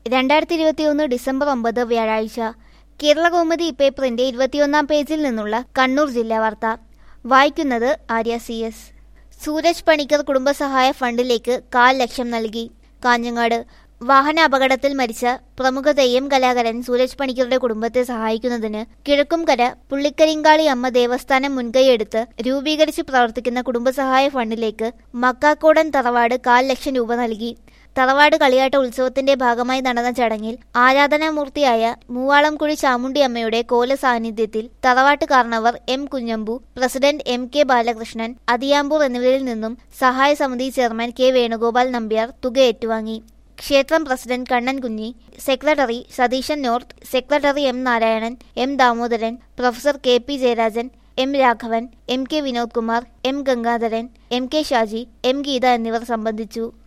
രണ്ടായിരത്തി ഇരുപത്തിയൊന്ന് ഡിസംബർ ഒമ്പത് വ്യാഴാഴ്ച കേരളകൗമുദി പേപ്പറിന്റെ ഇരുപത്തിയൊന്നാം പേജിൽ നിന്നുള്ള കണ്ണൂർ ജില്ലാ വാർത്ത വായിക്കുന്നത് ആര്യ സി എസ് സൂരജ് പണിക്കർ കുടുംബസഹായ ഫണ്ടിലേക്ക് കാൽ ലക്ഷം നൽകി കാഞ്ഞങ്ങാട് വാഹന അപകടത്തിൽ മരിച്ച പ്രമുഖ തെയ്യം കലാകാരൻ സൂരജ് പണിക്കറുടെ കുടുംബത്തെ സഹായിക്കുന്നതിന് കിഴക്കുംകര പുള്ളിക്കരിങ്കാളി അമ്മ ദേവസ്ഥാനം മുൻകൈയെടുത്ത് രൂപീകരിച്ച് പ്രവർത്തിക്കുന്ന കുടുംബസഹായ ഫണ്ടിലേക്ക് മക്കാക്കോടൻ തറവാട് കാൽ ലക്ഷം രൂപ നൽകി തറവാട് കളിയാട്ട ഉത്സവത്തിന്റെ ഭാഗമായി നടന്ന ചടങ്ങിൽ ആരാധനാമൂർത്തിയായ മൂവാളംകുഴി ചാമുണ്ടി അമ്മയുടെ കോല സാന്നിധ്യത്തിൽ തറവാട്ട് കാർണവർ M Kunhambu president M K Balakrishnan Athiyampur എന്നിവരിൽ നിന്നും സഹായ സമിതി ചെയർമാൻ കെ വേണുഗോപാൽ നമ്പ്യാർ തുക ഏറ്റുവാങ്ങി ക്ഷേത്രം president Kannan Kunhi secretary Satheesan north secretary M Narayanan M Damodaran professor K P Jayarajan M Raghavan M K Vinod Kumar M Gangadharan M K Shaji M Geetha എന്നിവർ സംബന്ധിച്ചു